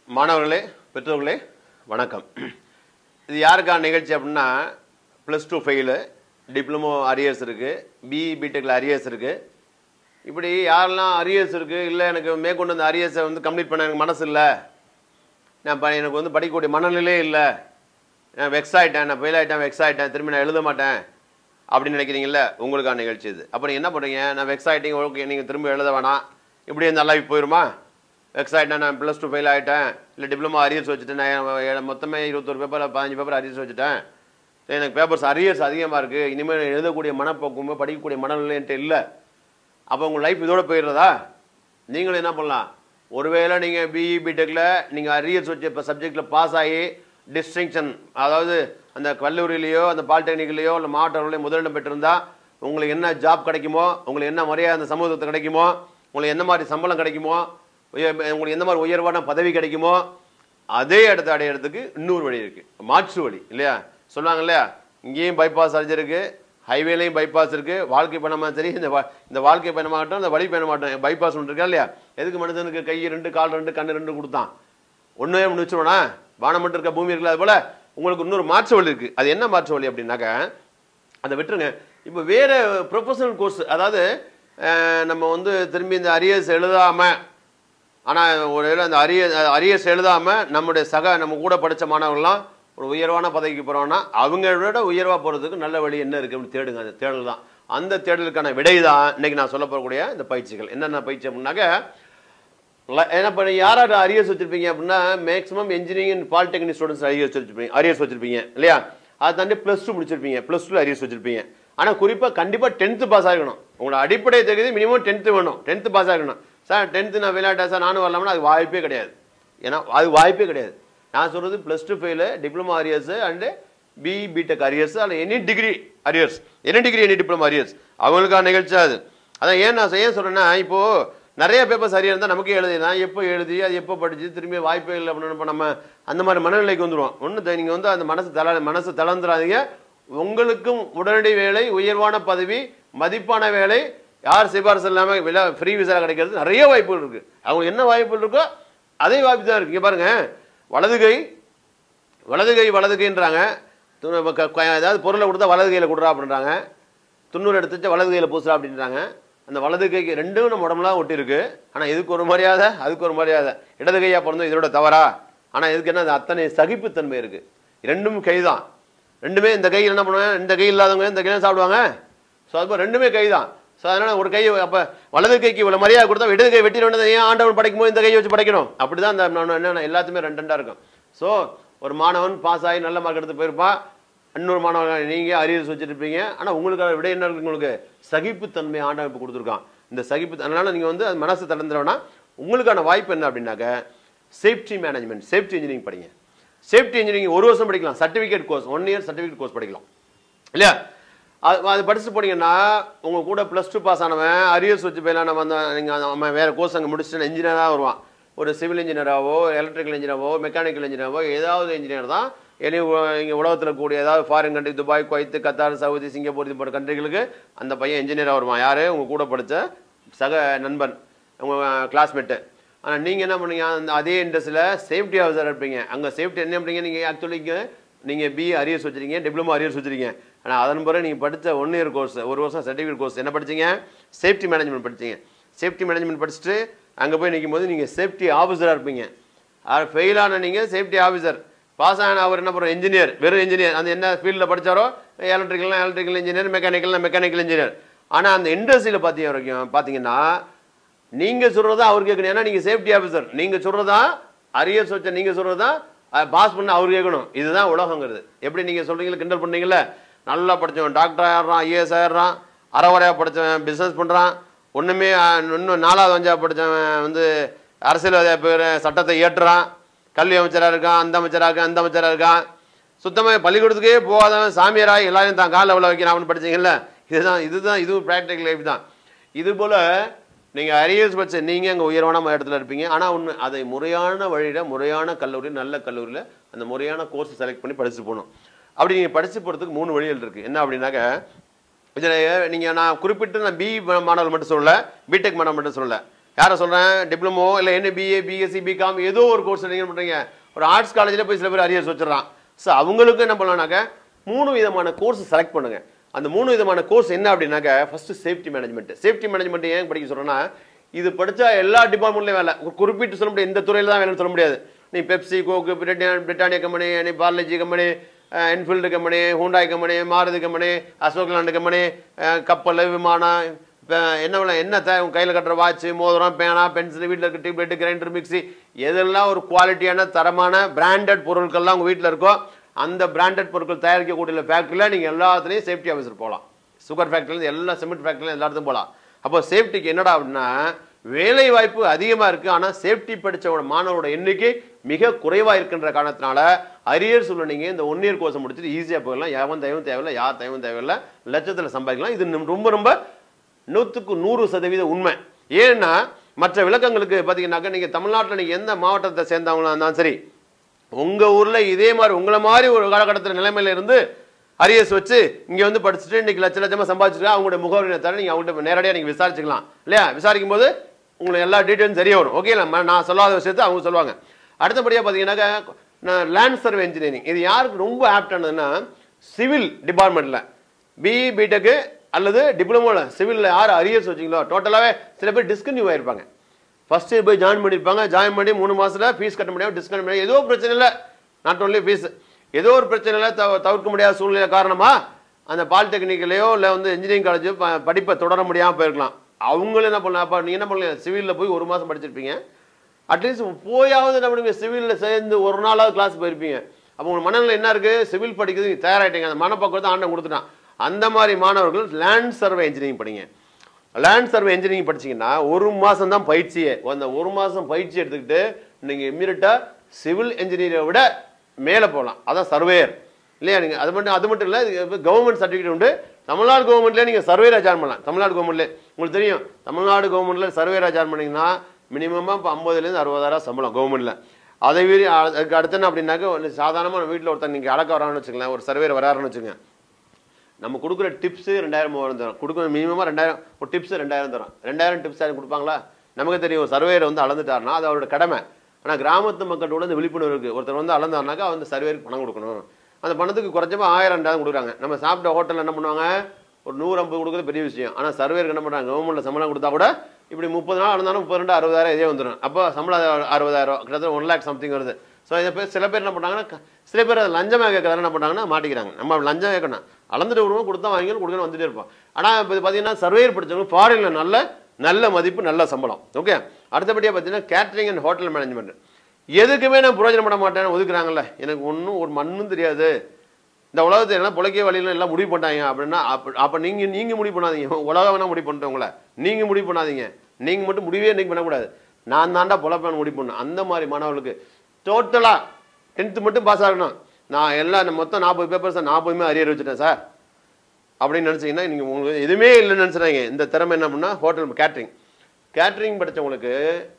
மாணவர்களே பெற்றோர்களே வணக்கம் இது யாருக்கான நிகழ்ச்சி அப்படின்னா plus two fail diploma arrears இருக்குது பிஇ பிடெக்கில் அரியர்ஸ் இருக்குது இப்படி யாரெல்லாம் அரியர்ஸ் இருக்குது இல்லை எனக்கு மேற்கொண்டு அந்த அரியர்ஸை வந்து கம்ப்ளீட் பண்ண எனக்கு மனசு இல்லை நான் ப- எனக்கு வந்து படிக்கக்கூடிய மனநிலையே இல்லை நான் வெக்ஸ் ஆகிட்டேன் நான் ஃபெயில் ஆகிட்டேன் வெக்ஸ் ஆகிட்டேன் திரும்பி நான் எழுத மாட்டேன் அப்படின்னு நினைக்கிறீங்கல்ல உங்களுக்கான நிகழ்ச்சி இது அப்புறம் என்ன பண்ணுறீங்க நான் வெக்ஸ் ஆகிட்டீங்க ஓகே நீங்கள் திரும்ப எழுத வேணாம் இப்படி இந்த லைஃப் போயிருமா வெக்ஸ் ஆகிட்டேன் நான் ப்ளஸ் டூ ஃபெயில் ஆகிட்டேன் இல்லை டிப்ளமோ அரியர்ஸ் வச்சுட்டேன் நான் எ- மொத்தமே இருபத்தொரு பேப்பர் பதினஞ்சு பேப்பர் அரியர்ஸ் வச்சுட்டேன் சரி, எனக்கு பேப்பர்ஸ் அரியர்ஸ் அதிகமாக இருக்குது இனிமேல் எழுதக்கூடிய மனப்போக்குமே படிக்கக்கூடிய மனநிலை என்கிட்ட இல்லை அப்போ உங்கள் லைஃப் இதோட போயிடுறதா நீங்களும் என்ன பண்ணலாம் ஒருவேளை நீங்கள் பிஇ பிடெக்கில் நீங்கள் அரியர்ஸ் வச்சு இப்போ சப்ஜெக்டில் பாஸ் ஆகி டிஸ்டிங்ஷன் அதாவது அந்த கல்லூரியிலையோ அந்த பாலிடெக்னிக்லையோ இல்லை மாவட்டங்களையோ முதலிடம் பெற்றிருந்தா உங்களுக்கு என்ன ஜாப் கிடைக்குமோ உங்களுக்கு என்ன மரியாதை அந்த சமூகத்தில் கிடைக்குமோ உங்களுக்கு என்ன மாதிரி சம்பளம் கிடைக்குமோ உய- உங்களுக்கு எந்த மாதிரி உயர்வான பதவி கிடைக்குமோ அதே இடத்த அடையிறதுக்கு இன்னொரு வழி இருக்கு மாற்று வழி இல்லையா சொல்லுவாங்க இல்லையா இங்கேயும் பைபாஸ் சர்ஜரி இருக்கு ஹைவேலையும் பைபாஸ் இருக்கு வாழ்க்கை பயணமா சரி இந்த வா- இந்த வாழ்க்கை பயணமாகட்டும் இந்த வழி பயணமாகட்டும் பைபாஸ் ஒன்று இருக்கா இல்லையா எதுக்கு மனுஷனுக்கு கை ரெண்டு கால் ரெண்டு கண்ணு ரெண்டு கொடுத்தான் ஒன்றே ஒன்று வச்சுருவோனா வானம் மட்டும் இருக்க பூமி இருக்குல்ல அது போல உங்களுக்கு இன்னொரு மாற்று வழி இருக்கு அது என்ன மாற்று வழி அப்படின்னாக்க அதை விட்டுருங்க இப்போ வேற ப்ரொஃபஷனல் கோர்ஸ் அதாவது அஹ், நம்ம வந்து திரும்பி இந்த அரியர்ஸ் எழுதாம ஆனால் ஒரு வேளை அந்த அரிய அரியர்ஸ் எழுதாம நம்முடைய சக நம்ம கூட படித்த மாணவர்கள்லாம் ஒரு உயர்வான பதவிக்கு போகிறோம்னா அவங்களோட உயர்வாக போகிறதுக்கு நல்ல வழி என்ன இருக்குது அப்படின்னு தேடுங்க அந்த தேடல் தான் அந்த தேடலுக்கான விடை தான் இன்னைக்கு நான் சொல்ல போகக்கூடிய இந்த பயிற்சிகள் என்னென்ன பயிற்சி அப்படின்னாக்க ல- ஏன்னா இப்போ யார் யார் அரியர்ஸ் வச்சிருப்பீங்க அப்படின்னா maximum engineering and polytechnic students arrears வச்சிருப்பீங்க அரியர்ஸ் வச்சிருப்பீங்க இல்லையா அதை தாண்டி ப்ளஸ் டூ முடிச்சிருப்பீங்க ப்ளஸ் டூ அரியர்ஸ் வச்சிருப்பீங்க ஆனால் குறிப்பாக கண்டிப்பாக டென்த்து பாஸ் ஆகணும் உங்களோட அடிப்படை தகுதி மினிமம் டென்த்து வேணும் டென்த்து பாஸ் ஆகணும் சார் டென்த்து நான் விளையாட்டா சார் நானும் வரலாம்னா அது வாய்ப்பே கிடையாது ஏன்னா அது வாய்ப்பே கிடையாது நான் சொல்றது plus two fail diploma arrears and BE B Tech arrears அல்ல any degree arrears any degree any diploma arrears அவங்களுக்கான நிகழ்ச்சி அது அதான் ஏன் நான் ஏன் சொல்றேன்னா இப்போ நிறைய பேப்பர்ஸ் அரியர் இருந்தால் நமக்கே எழுதிடலாம் எப்போ எழுதி அது எப்போ படிச்சு திரும்பி வாய்ப்பே இல்லை அப்படின்னு இப்போ நம்ம அந்த மாதிரி மனநிலைக்கு வந்துடுவோம் ஒன்று நீங்கள் வந்து அந்த மனசு தள மனசு தளர்ந்துடாதீங்க உங்களுக்கும் உடனடி வேலை உயர்வான பதவி மதிப்பான வேலை யார் சிபாரிசு இல்லாமல் விலை ஃப்ரீ விசா கிடைக்கிறது நிறைய வாய்ப்புகள் இருக்கு அவங்க என்ன வாய்ப்புகள் இருக்கோ அதே வாய்ப்பு தான் இருக்கு இங்க பாருங்க வலது கை வலது கை வலது கைன்றாங்க து- க- க- ஏதாவது பொருளை கொடுத்தா வலது கையில் கொடுறா அப்படின்றாங்க துண்ணூறு எடுத்து வச்சு வலது கையில் பூசுறா அப்படின்றாங்க அந்த வலது கைக்கு ரெண்டும் நம்ம உடம்புலாம் ஒட்டி இருக்கு ஆனால் இதுக்கு ஒரு மரியாதை அதுக்கு ஒரு மரியாதை இடது கையா பிறந்தோம் இதோட தவறா ஆனால் இதுக்கு என்ன அது அத்தனை சகிப்புத்தன்மை இருக்கு ரெண்டும் கை தான் ரெண்டுமே இந்த கையில் என்ன பண்ணுவாங்க இந்த கை இல்லாதவங்க இந்த கையில் சாப்பிடுவாங்க ஸோ அது போல ரெண்டுமே கை தான் ஸோ அதனால ஒரு கை அப்போ வலது கைக்கு இவ்வளோ மரியாதை கொடுத்தா இடது கை வெட்டி வேண்டியது ஏன் ஆண்டவன் படைக்கும் போது இந்த கையை வச்சு படைக்கணும் அப்படிதான் அந்த நான் என்ன எல்லாத்துமே ரெண்டு ரெண்டா இருக்கும் ஸோ ஒரு மாணவன் பாஸ் ஆகி நல்ல மார்க் எடுத்து போயிருப்பான் இன்னொரு மாணவன் நீங்க அரியர்ஸ் வச்சிருப்பீங்க ஆனா உங்களுக்கு விட என்ன இருக்கு உங்களுக்கு சகிப்புத்தன்மை ஆண்டவன் இப்போ கொடுத்துருக்கான் இந்த சகிப்பு அதனால நீங்க வந்து அது மனசு தளர்ந்துடனா உங்களுக்கான வாய்ப்பு என்ன அப்படின்னாக்க சேஃப்டி மேனேஜ்மெண்ட் சேஃப்டி இன்ஜினியரிங் படிங்க சேஃப்டி இன்ஜினியரிங் ஒரு வருஷம் படிக்கலாம் certificate course one year certificate course படிக்கலாம் இல்லையா அது அது படிச்சுட்டு போனீங்கன்னா உங்க கூட ப்ளஸ் டூ பாஸ் ஆனவன் அரியர்ஸ் வச்சு போயிடலாம் நம்ம அந்த நீங்கள் அவன் வேற கோர்ஸ் அங்கே முடிச்சுட்டு இன்ஜினியராக வருவான் ஒரு சிவில் இன்ஜினியராகவோ எலக்ட்ரிக்கல் இன்ஜினியராகவோ மெக்கானிக்கல் இன்ஜினியராகவோ ஏதாவது இன்ஜினியர் தான் இனி இங்கே உலகத்தில் கூடிய ஏதாவது foreign country Dubai Kuwait Qatar Saudi Singapore இது போன்ற கண்ட்ரிகளுக்கு அந்த பையன் இன்ஜினியராக வருவான் யார் உங்க கூட படித்த சக நண்பன் உங்கள் கிளாஸ்மேட்டு ஆனால் நீங்கள் என்ன பண்ணீங்க அந்த அதே இண்டஸ்ட்ரியில் சேஃப்டி ஆஃபீஸர் இருப்பீங்க அங்கே சேஃப்டி என்ன பண்ணீங்க நீங்கள் ஆக்சுவலி நீங்கள் பிஏ அரியர்ஸ் வச்சிருக்கீங்க டிப்ளமோ அரியர்ஸ் வச்சிருக்கீங்க ஆனால் அதன் பிறகு நீங்கள் படித்த ஒன் இயர் கோர்ஸ் ஒரு வருஷம் சர்டிஃபிகேட் கோர்ஸ் என்ன படிச்சீங்க சேஃப்டி மேனேஜ்மெண்ட் படிச்சீங்க சேஃப்டி மேனேஜ்மெண்ட் படிச்சுட்டு அங்கே போய் நிற்கும் போது நீங்கள் சேஃப்டி ஆஃபீஸராக இருப்பீங்க ஃபெயில் ஆன நீங்கள் சேஃப்டி ஆஃபீஸர் பாஸ் ஆன அவர் என்ன பண்ணுறோம் இன்ஜினியர் வெறும் இன்ஜினியர் அந்த என்ன ஃபீல்டில் படிச்சாரோ எலக்ட்ரிக்கல்னா எலக்ட்ரிக்கல் இன்ஜினியர் மெக்கானிக்கல்னா மெக்கானிக்கல் இன்ஜினியர் ஆனால் அந்த இண்டஸ்ட்ரியில் பார்த்தீங்க வரைக்கும் பார்த்தீங்கன்னா நீங்க சொல்றதா அவர் கேட்கணும் ஏன்னா நீங்க சேஃப்டி ஆஃபீஸர் நீங்க சொல்றதா அரியர்ஸ் வச்ச நீங்க சொல்றதா பாஸ் பண்ண அவர் கேட்கணும் இதுதான் உலகங்கிறது எப்படி நீங்க சொல்றீங்களா கிண்டல் பண்ணீங்கல்ல நல்லா படிச்சவன் டாக்டர் ஆயிடுறான் ஐஏஎஸ் ஆயிடுறான் அறவரையா படிச்சவன் பிசினஸ் பண்றான் ஒண்ணுமே அஹ், இன்னும் நாலாவது அஞ்சா படிச்சவன் வந்து அரசியல்வாதியா பேர் சட்டத்தை ஏற்றுறான் கல்வி அமைச்சரா இருக்கான் அந்த அமைச்சரா இருக்கான் அந்த அமைச்சரா இருக்கான் சுத்தமா பள்ளிக்கூடத்துக்கே போகாதவன் சாமியாராய் எல்லாரையும் தான் காலில் விழ வைக்கிறான் அவனு படிச்சீங்கல்ல இதுதான் இதுதான் இதுவும் ப்ராக்டிக்கல் லைஃப் தான் இது போல நீங்க அரியர்ஸ் வச்ச நீங்க அங்க உயர்வான இடத்துல இருப்பீங்க ஆனா ஒண்ணு அதை முறையான வழியில முறையான கல்லூரி நல்ல கல்லூரியில அந்த முறையான கோர்ஸ் செலக்ட் பண்ணி படிச்சு போகணும் அப்படி நீங்க படிச்சு போறதுக்கு மூணு வழிகள் இருக்கு என்ன அப்படின்னாக்க இதுல நீங்க நான் குறிப்பிட்டு நான் பி மாணவர்கள் மட்டும் சொல்லல பிடெக் மாணவர்கள் மட்டும் சொல்லல யாரை சொல்கிறேன் டிப்ளமோ இல்லை என்ன பிஏ பிஎஸ்சி பிகாம் ஏதோ ஒரு கோர்ஸ் நீங்கள் என்ன பண்ணுறீங்க ஒரு ஆர்ட்ஸ் காலேஜில் போய் சில பேர் அரியர்ஸ் வச்சிடறான் ஸோ அவங்களுக்கு என்ன பண்ணலாம்னாக்க மூணு விதமான கோர்ஸ் செலக்ட் பண்ணுங்க அந்த மூணு விதமான கோர்ஸ் என்ன அப்படின்னாக்க first safety management safety management ஏன் படிக்க சொல்றேன்னா இது படிச்சா எல்லா டிபார்ட்மெண்ட்லையும் வேலை ஒரு குறிப்பிட்டு சொல்ல முடியாது இந்த துறையில தான் வேலைன்னு சொல்ல முடியாது நீ Pepsi Coke Britannia Britannia company நீ Parle G company Enfield company Hyundai company Maruti company Ashok Leyland company அஹ், கப்பல் விமானம் இப்போ என்ன வேலை என்ன தே உன் கையில் கட்டுற வாட்ச் மோதிரம் பேனா பென்சில் வீட்டில் இருக்க டியூப்லைட் கிரைண்டர் மிக்ஸி எதெல்லாம் ஒரு குவாலிட்டியான தரமான பிராண்டட் பொருட்கள்லாம் உங்கள் வீட்டில் இருக்கோ அந்த பிராண்டட் பொருட்கள் தயாரிக்கக்கூடிய ஃபேக்ட்ரியில் நீங்கள் எல்லாத்துலேயும் சேஃப்டி ஆஃபீஸர் போகலாம் சுகர் ஃபேக்ட்ரிலேருந்து எல்லா சிமெண்ட் ஃபேக்ட்ரிலேருந்து எல்லா இடத்துக்கும் போகலாம் அப்போ சேஃப்டிக்கு என்னடா அப்படின்னா வேலை வாய்ப்பு அதிகமாக இருக்குது ஆனால் சேஃப்டி படித்த மாணவரோட எண்ணிக்கை மிக குறைவாக இருக்கின்ற காரணத்தினால அரியர்ஸ் உள்ள நீங்கள் இந்த ஒன் இயர் கோர்ஸ் முடிச்சுட்டு ஈஸியாக போயிடலாம் எவன் தயவும் தேவையில்லை யார் தயவும் தேவையில்லை லட்சத்தில் சம்பாதிக்கலாம் இது நம்ம ரொம்ப ரொம்ப நூற்றுக்கு நூறு சதவீத உண்மை ஏன்னா மற்ற விளக்கங்களுக்கு பார்த்தீங்கன்னாக்கா நீங்கள் தமிழ்நாட்டில் நீங்கள் எந்த மாவட்டத்தை சேர்ந்தவங்களா இருந்தாலும் சரி உங்கள் ஊரில் இதே மாதிரி உங்களை மாதிரி ஒரு காலகட்டத்தில் நிலைமையில இருந்து அரியர்ஸ் வச்சு இங்கே வந்து படிச்சுட்டு இன்னைக்கு லட்ச லட்சமாக சம்பாதிச்சிருக்கா அவங்களுடைய முகவரியை தர நீங்கள் அவங்கள்ட்ட நேரடியாக நீங்கள் விசாரிச்சுக்கலாம் இல்லையா விசாரிக்கும் போது உங்களுக்கு எல்லா டீட்டெயிலும் தெரிய வரும் ஓகே நான் சொல்லாத விஷயத்தை அவங்க சொல்லுவாங்க அடுத்தபடியாக பார்த்தீங்கன்னாக்கா லேண்ட் சர்வே இன்ஜினியரிங் இது யாருக்கு ரொம்ப ஆப்டானதுன்னா சிவில் டிபார்ட்மெண்ட்டில் பிஇ பிடெக்கு அல்லது டிப்ளமோவில் சிவிலில் யார் அரியர்ஸ் வச்சிங்களோ டோட்டலாகவே சில பேர் டிஸ்கன்யூ ஆயிருப்பாங்க ஃபர்ஸ்ட் போய் ஜாயின் பண்ணியிருப்பாங்க ஜாயின் பண்ணி மூணு மாசத்துல ஃபீஸ் கட்ட முடியாது டிஸ்கவுண்ட் முடியாது ஏதோ பிரச்சனை இல்லை நாட் ஒன்லி ஃபீஸ் ஏதோ ஒரு பிரச்சனையில தவ- தவிர்க்க முடியாத சூழ்நிலை காரணமா அந்த பாலிடெக்னிக்லையோ இல்லை வந்து இன்ஜினியரிங் காலேஜ் படிப்பை தொடர முடியாமல் போயிருக்கலாம் அவங்களும் என்ன பண்ணலாம் அப்போ நீங்கள் என்ன பண்ணலாம் சிவிலில் போய் ஒரு மாதம் படிச்சிருப்பீங்க அட்லீஸ்ட் போயாவது என்ன பண்ணுவீங்க சிவிலில் சேர்ந்து ஒரு நாளாவது கிளாஸ் போயிருப்பீங்க அப்போ உங்கள் மனநிலை என்ன இருக்கு சிவில் படிக்கிறது நீங்க தயாராகிட்டீங்க அந்த மனப்பக்குவத்தை ஆண்டன் கொடுத்துட்டான் அந்த மாதிரி மாணவர்கள் லேண்ட் சர்வே இன்ஜினியரிங் படிங்க லேண்ட் சர்வே இன்ஜினியரிங் படிச்சீங்கன்னா ஒரு மாசம் தான் பயிற்சியே அந்த ஒரு மாசம் பயிற்சி எடுத்துக்கிட்டு நீங்க இம்மீடியட்டா சிவில் இன்ஜினியரை விட மேலே போகலாம் அதான் சர்வேயர் இல்லையா நீங்க அது மட்டும் அது மட்டும் இல்லை கவர்மெண்ட் சர்டிஃபிகேட் உண்டு தமிழ்நாடு கவர்மெண்ட்ல நீங்க சர்வேரா ஜாயின் பண்ணலாம் தமிழ்நாடு கவர்மெண்ட்ல உங்களுக்கு தெரியும் தமிழ்நாடு கவர்மெண்ட்ல சர்வேரா ஜாயின் பண்ணீங்கன்னா மினிமமா இப்போ ஐம்பதுலேருந்து அறுபதாயிரம் சம்பளம் கவர்மெண்ட்ல அதை மீறி அ- அதுக்கு அடுத்து என்ன அப்படின்னாக்க ஒரு சாதாரணமாக வீட்டில் ஒருத்தர் நீங்கள் அடக்க வரான்னு வச்சுக்கலாம் ஒரு சர்வேர் வராருன்னு வச்சுங்க நம்ம கொடுக்குற டிப்ஸு ரெண்டாயிரம் மூவாயிரம் தரும் கொடுக்குற மினிமமாக ரெண்டாயிரம் ஒரு டிப்ஸ் ரெண்டாயிரம் தரும் ரெண்டாயிரம் டிப்ஸ் யாரும் கொடுப்பாங்களா நமக்கு தெரியும் ஒரு சர்வேயர் வந்து அளந்துட்டாருன்னா அது அவரோட கடமை ஆனால் கிராமத்து மக்களோட இந்த விழிப்புணர்வு இருக்குது ஒருத்தர் வந்து அளந்தாருனாக்கா அந்த சர்வேருக்கு பணம் கொடுக்கணும் அந்த பணத்துக்கு குறைஞ்சமா ஆயிரம் ரெண்டாயிரம் கொடுக்குறாங்க நம்ம சாப்பிட்ட ஹோட்டலில் என்ன பண்ணுவாங்க ஒரு நூறு ஐம்பது கொடுக்குறது பெரிய விஷயம் ஆனால் சர்வேருக்கு என்ன பண்ணுறாங்க கவர்மெண்ட்டில் சம்பளம் கொடுத்தா கூட இப்படி முப்பது நாள் அளந்தாலும் முப்பது ரெண்டு அறுபதாயிரம் இதே வந்துடும் அப்போ சம்பளம் அறுபதாயிரம் கிட்டத்தட்ட ஒன் லேக் சம்திங் வருது ஸோ இதை பேர் சில பேர் என்ன பண்ணுறாங்கன்னா க- சில பேர் அதை லஞ்சமாக கேட்கறதால என்ன பண்ணுறாங்கன்னா மாட்டிக்கிறாங்க நம்ம லஞ்சம் கேட்கணும் அளந்துட்டு விடுவோம் கொடுத்தா வாங்கிக்கணும் கொடுக்கணும் வந்துட்டே இருப்போம் ஆனால் இப்போ இது பார்த்தீங்கன்னா சர்வேயர் படிச்சவங்க ஃபாரினில் நல்ல நல்ல மதிப்பு நல்ல சம்பளம் ஓகே அடுத்தபடியாக பார்த்தீங்கன்னா கேட்டரிங் அண்ட் ஹோட்டல் மேனேஜ்மெண்ட் எதுக்குமே நான் பிரயோஜனப்பட மாட்டேன்னு ஒதுக்குறாங்கல்ல எனக்கு ஒன்றும் ஒரு மண்ணும் தெரியாது இந்த உலகத்தை எல்லாம் பிழைக்க வழியில எல்லாம் முடிவு பண்ணிட்டாங்க அப்படின்னா அப்ப அப்ப நீங்க நீங்க முடிவு பண்ணாதீங்க உலகம் வேணா முடிவு பண்ணிட்டு உங்களை நீங்க முடிவு பண்ணாதீங்க நீங்க மட்டும் முடிவே இன்னைக்கு பண்ணக்கூடாது நான் தாண்டா பொழப்பேன் முடிவு பண்ணணும் அந்த மாதிரி மாணவர்களுக்கு டோட்டலா டென்த்து மட்டும் பாஸ் ஆகணும் நான் எல்லாம் மொத்தம் நாற்பது பேப்பர்ஸ் நாற்பதுமே அரியர் வச்சுட்டேன் சார் அப்படின்னு நினைச்சீங்கன்னா நீங்க உங்களுக்கு எதுவுமே இல்லைன்னு நினைச்சுறாங்க இந்த திறமை என்ன பண்ணா ஹோட்டல் கேட்டரிங் கேட்டரிங் படிச்சவங்களுக்கு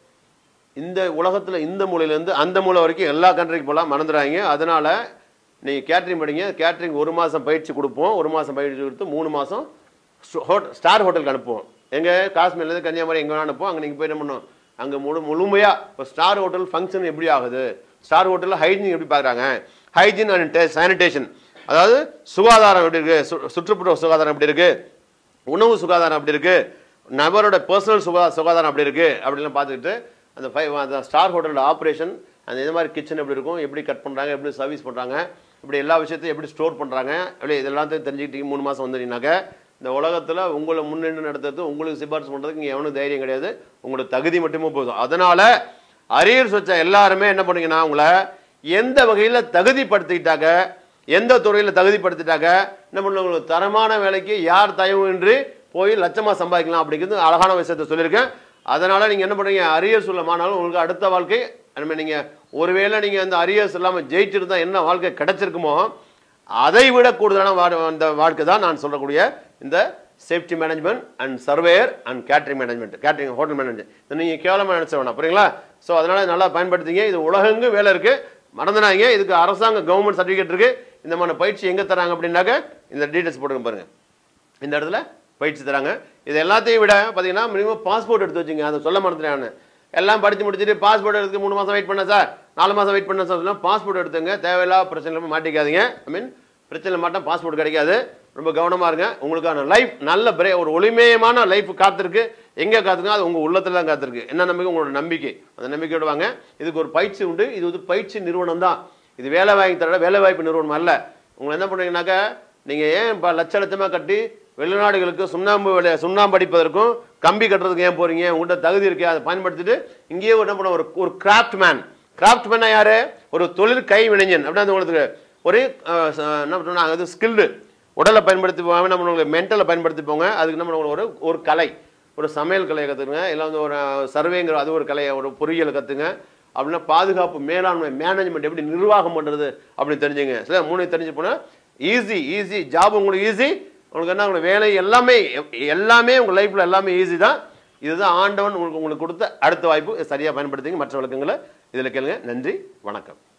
இந்த உலகத்துல இந்த மூலையில இருந்து அந்த மூலை வரைக்கும் எல்லா கண்ட்ரிக்கு போகலாம் மறந்துடாதீங்க அதனால நீங்க கேட்டரிங் படிங்க கேட்டரிங் ஒரு மாசம் பயிற்சி கொடுப்போம் ஒரு மாசம் பயிற்சி கொடுத்து மூணு மாசம் ஸ்டார் ஹோட்டலுக்கு அனுப்புவோம் எங்க காஷ்மீர்லேருந்து கன்னியாகுமரி எங்க வேணா அனுப்புவோம் அங்க நீங்க போய் என்ன பண்ணணும் அங்க முழு முழுமையா இப்போ ஸ்டார் ஹோட்டல் ஃபங்க்ஷன் எப்படி ஆகுது ஸ்டார் ஹோட்டல்ல ஹைஜீன் எப்படி பார்க்கறாங்க ஹைஜீன் அண்ட் சானிடேஷன் அதாவது சுகாதாரம் எப்படி இருக்கு சு- சுற்றுப்புற சுகாதாரம் எப்படி இருக்கு உணவு சுகாதாரம் அப்படி இருக்கு நபரோட பர்சனல் சுகா சுகாதாரம் அப்படி இருக்கு அப்படிலாம் பார்த்துக்கிட்டு அந்த ஃபைவ் அந்த ஸ்டார் ஹோட்டலோட ஆப்ரேஷன் அந்த இது மாதிரி கிச்சன் எப்படி இருக்கும் எப்படி கட் பண்ணுறாங்க எப்படி சர்வீஸ் பண்ணுறாங்க இப்படி எல்லா விஷயத்தையும் எப்படி ஸ்டோர் பண்ணுறாங்க இப்படி இதெல்லாத்தையும் தெரிஞ்சுக்கிட்டீங்க மூணு மாதம் வந்துட்டீங்கன்னாக்க இந்த உலகத்தில் உங்களை முன்னின்று நடத்துறது உங்களுக்கு சிபாரிசு பண்ணுறதுக்கு இங்கே எவனும் தைரியம் கிடையாது உங்களோட தகுதி மட்டுமே போதும் அதனால அரியர்ஸ் வச்ச எல்லாருமே என்ன பண்ணீங்கன்னா உங்களை எந்த வகையில் தகுதிப்படுத்திக்கிட்டாக்க எந்த துறையில் தகுதிப்படுத்திட்டாக்க என்ன பண்ணுவாங்க உங்களுக்கு தரமான வேலைக்கு யார் தயவுமின்றி போய் லட்சமா சம்பாதிக்கலாம் அப்படிங்கிறது அழகான விஷயத்தை சொல்லியிருக்கேன் அதனால நீங்க என்ன பண்றீங்க அரியர்ஸ் உள்ள மாணவர்கள் உங்களுக்கு அடுத்த வாழ்க்கை நம்ம நீங்க ஒருவேளை நீங்க அந்த அரியர்ஸ் இல்லாம ஜெயிச்சிருந்தா என்ன வாழ்க்கை கிடைச்சிருக்குமோ அதை விட கூடுதலான வா- அந்த வாழ்க்கை தான் நான் சொல்லக்கூடிய இந்த safety management and surveyor and catering management catering hotel management இதை நீங்க கேவலமா நினைச்ச வேணாம் புரியுங்களா ஸோ அதனால நல்லா பயன்படுத்திங்க இது உலகெங்கும் வேலை இருக்கு மறந்துடாதீங்க இதுக்கு அரசாங்க கவர்மெண்ட் சர்டிஃபிகேட் இருக்கு இந்த மாதிரி பயிற்சி எங்க தராங்க அப்படின்னாக்க இந்த டீடைல்ஸ் போட்டுங்க பாருங்க இந்த இடத்துல பயிற்சி தராங்க இது எல்லாத்தையும் விட பார்த்தீங்கன்னா மினிமம் பாஸ்போர்ட் எடுத்து வச்சுங்க அதை சொல்ல மறந்துட்டேன் நான் எல்லாம் படித்து முடிச்சுட்டு பாஸ்போர்ட் எடுத்து மூணு மாதம் வெயிட் பண்ண சார் நாலு மாதம் வெயிட் பண்ண சார் பாஸ்போர்ட் எடுத்துங்க தேவையில்லாத பிரச்சனை மாட்டிக்காதீங்க ஐ மீன் பிரச்சனை மாட்டோம் பாஸ்போர்ட் கிடைக்காது ரொம்ப கவனமாக இருங்க உங்களுக்கான லைஃப் நல்ல பிரே ஒரு ஒளிமயமான லைஃப் காத்திருக்கு எங்கே காத்துங்க அது உங்கள் உள்ளத்துல தான் காத்திருக்கு என்ன நம்பிக்கை உங்களோட நம்பிக்கை அந்த நம்பிக்கையோட வாங்க இதுக்கு ஒரு பயிற்சி உண்டு இது வந்து பயிற்சி நிறுவனம் தான் இது வேலை வாங்கி தர வேலை வாய்ப்பு நிறுவனம் அல்ல உங்களை என்ன பண்ணுறீங்கன்னாக்கா நீங்கள் ஏன் இப்போ லட்ச லட்சமாக கட்டி வெளிநாடுகளுக்கு சுண்ணாம்பு வேலை சுண்ணாம்பு அடிப்பதற்கும் கம்பி கட்டுறதுக்கு ஏன் போறீங்க உங்கள்கிட்ட தகுதி இருக்கு அதை பயன்படுத்திட்டு இங்கேயே என்ன பண்ண ஒரு ஒரு கிராஃப்ட் மேன் கிராஃப்ட் மேனா யாரு ஒரு தொழில் கை வினைஞன் அப்படின்னா உங்களுக்கு ஒரு அஹ், ச- என்ன பண்ணுறாங்க அது ஸ்கில்டு உடலை பயன்படுத்தி போகாம நம்ம உங்களுக்கு மென்டலை பயன்படுத்தி போங்க அதுக்கு நம்ம ஒரு ஒரு கலை ஒரு சமையல் கலையை கற்றுக்குங்க இல்லை வந்து ஒரு சர்வேங்கிற அது ஒரு கலையை ஒரு பொறியியலை கற்றுங்க அப்படின்னா பாதுகாப்பு மேலாண்மை மேனேஜ்மெண்ட் எப்படி நிர்வாகம் பண்ணுறது அப்படின்னு தெரிஞ்சுங்க சரி மூணு தெரிஞ்சு போனால் ஈஸி ஈஸி ஜாப் உங்களுக்கு ஈஸி உங்களுக்கு என்ன உங்களுக்கு வேலை எல்லாமே எல்லாமே உங்கள் லைஃப்பில் எல்லாமே ஈஸி தான் இதுதான் ஆண்டவன் உங்களுக்கு உங்களுக்கு கொடுத்த அடுத்த வாய்ப்பு இதை சரியாக பயன்படுத்திங்க மற்ற விளக்கங்களை இதில் கேளுங்க நன்றி வணக்கம்